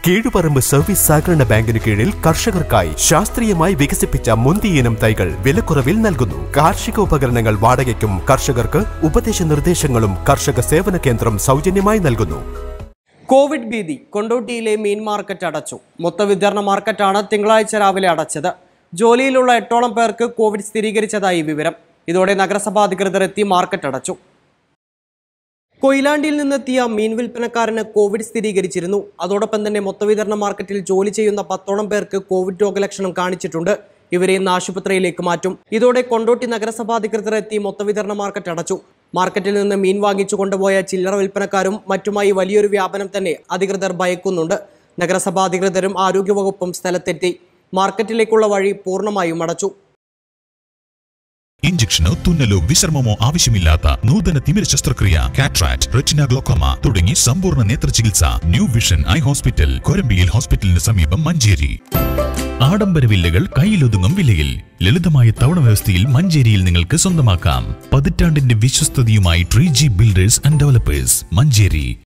Keezhuparamba service സഹകരണ ബാങ്കിന് കീഴിൽ കർഷകർക്കായി ശാസ്ത്രീയമായി വികസിപ്പിച്ച മുന്തിയിനം തൈകൾ വിലക്കുറവിൽ നൽകുന്നു കാർഷിക ഉപകരണങ്ങൾ വാടകയ്ക്കും കർഷകർക്ക് ഉപദേശ നിർദ്ദേശങ്ങളും കർഷക സേവന കേന്ദ്രം സൗജന്യമായി നൽകുന്നു കോവിഡ് ഭീതി കൊണ്ടോട്ടിയിലെ മീൻ മാർക്കറ്റ് അടച്ചു മൊത്തവിതരണ മാർക്കറ്റാണ് തിങ്കളാഴ്ച രാവിലെ അടച്ചത് ജോലിയിലുള്ള എട്ടോളം പേർക്ക് കോവിഡ് സ്ഥിരീകരിച്ചതായി വിവരം ഇതോടെ നഗരസഭാ അധികൃതർ എത്തി മാർക്കറ്റ് അടച്ചു കൊയിലാണ്ടിയിൽ നിന്നെത്തിയ മീൻ വിൽപ്പനക്കാരന് കോവിഡ് സ്ഥിരീകരിച്ചിരുന്നു അതോടൊപ്പം തന്നെ മൊത്തവിതരണ മാർക്കറ്റിൽ ജോലി ചെയ്യുന്ന പത്തോളം പേർക്ക് കോവിഡ് രോഗലക്ഷണം കാണിച്ചിട്ടുണ്ട് ഇവരെ ഇന്ന് ആശുപത്രിയിലേക്ക് മാറ്റും ഇതോടെ കൊണ്ടോട്ടി നഗരസഭാ അധികൃതർ എത്തി മൊത്തവിതരണ മാർക്കറ്റ് അടച്ചു മാർക്കറ്റിൽ നിന്ന് മീൻ വാങ്ങിച്ചു കൊണ്ടുപോയ ചില്ലറ വിൽപ്പനക്കാരും മറ്റുമായി വലിയൊരു വ്യാപനം തന്നെ അധികൃതർ ഭയക്കുന്നുണ്ട് നഗരസഭാ അധികൃതരും ആരോഗ്യവകുപ്പും സ്ഥലത്തെത്തി മാർക്കറ്റിലേക്കുള്ള വഴി പൂർണ്ണമായും അടച്ചു ഇഞ്ചക്ഷനോ തുന്നലോ വിശ്രമമോ ആവശ്യമില്ലാത്ത നൂതന തിമിര ശസ്ത്രക്രിയ കാട്രാക്ട് റെറ്റിന ഗ്ലോക്കോമ തുടങ്ങി സമ്പൂർണ്ണ നേത്ര ചികിത്സ ന്യൂ വിഷൻ ഐ ഹോസ്പിറ്റൽ കൊരമ്പിയിൽ ഹോസ്പിറ്റലിന് സമീപം മഞ്ചേരി ആഡംബര വില്ലകൾ കയ്യിലൊതുങ്ങും വിലയിൽ ലളിതമായ തവണ വ്യവസ്ഥയിൽ മഞ്ചേരിയിൽ നിങ്ങൾക്ക് സ്വന്തമാക്കാം പതിറ്റാണ്ടിന്റെ വിശ്വസ്തതയുമായി tree G builders and developers Manjeri